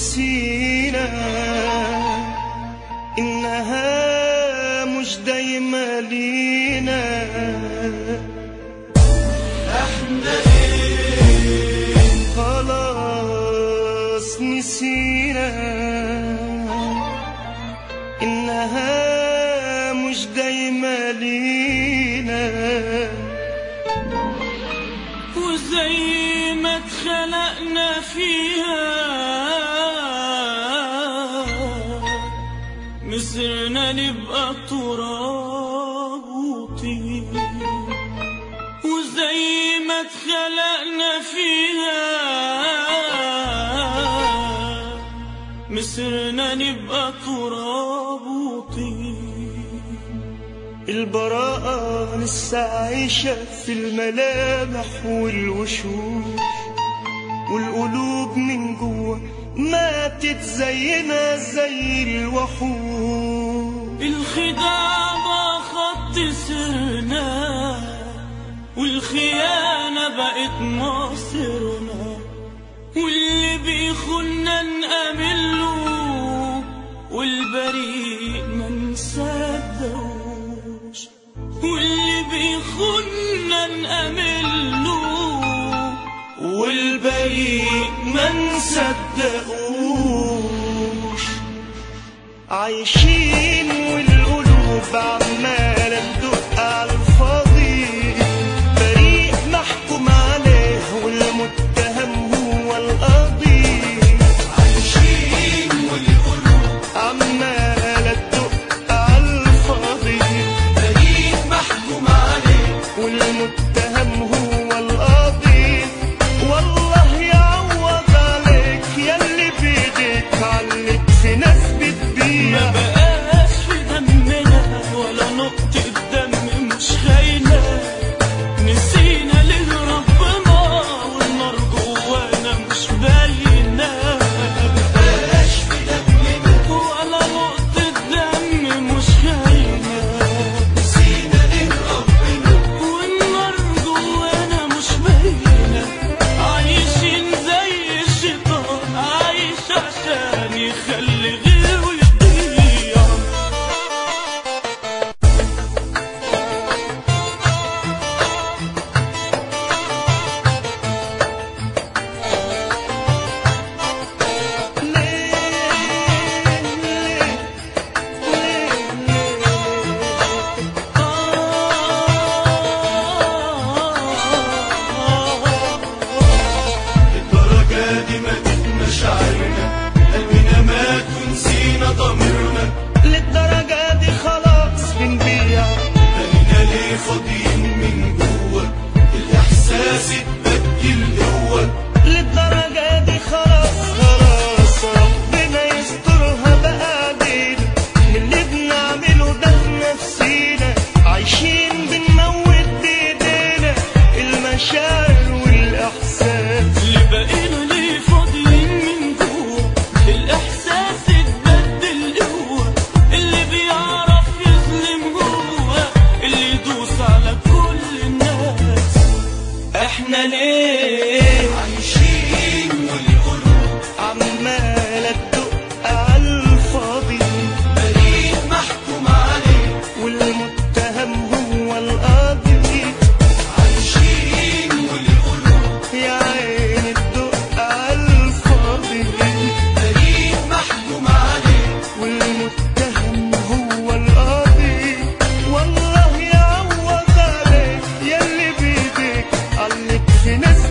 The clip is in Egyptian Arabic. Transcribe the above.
نسينا إنها مش دايما لينا احنا ايه خلاص نسينا إنها مش دايما لينا وزي ما اتخلقنا فيها مصرنا نبقى تراب وطين وزي ما اتخلقنا فيها مصرنا نبقى تراب وطين البراءة لسه عايشة في الملامح والوشوش والقلوب من جوه ماتت زينا زي الوحوش الخداع بقى خط سرنا والخيانة بقت مصيرنا واللي بيخنا نأمن له والبريء ما نصدقوش واللي بيخنا نأمن له والبريء ما نصدقوش عايشين والقلوب عمالة تدق على الفاضي بريء محكوم عليه والمتهم هو القاضي عايشين والقلوب عمالة تدق على الفاضي بريء محكوم عليه والمتهم هو القاضي والله يعوض عليك ياللي بيديك عليك في ناس بتبيع ما بقاش في دمنا ولا نقطة دم مش خاينة نسينا ليه ربنا والنار جوانا مش باينة ما بقاش في دمنا ولا نقطة دم مش خاينة نسينا ليه ربنا والنار جوانا مش باينة عايشين زي الشيطان عايش عشان يخلي غيره يضيع الدرجة دي ماتت مشاعرنا قلبنا مات ونسينا ضميرنا للدرجة دي خلاص بنبيع بقينا ليه فاضيين من جوه الإحساس اتبدل قوة للدرجة دي خلاص خلاص ربنا يسترها بقى علينا من اللي بنعمله ده في نفسينا عايشين بنموت بايدينا المشاعر والإحساس اللي بقينا ليه فاضيين من جوه الإحساس اتبدل قوة اللي بيعرف يظلم هو اللي يدوس على كل الناس احنا ليه عايشين والقلوب عمالة تدق على الفاضي بريء محكوم عليه والمتهم هو القاضي عايشين والقلوب يا عين تدق على الفاضي بريء محكوم عليه والمتهم هو القاضي والله يعوض عليك ياللي بيديك عليك في ناس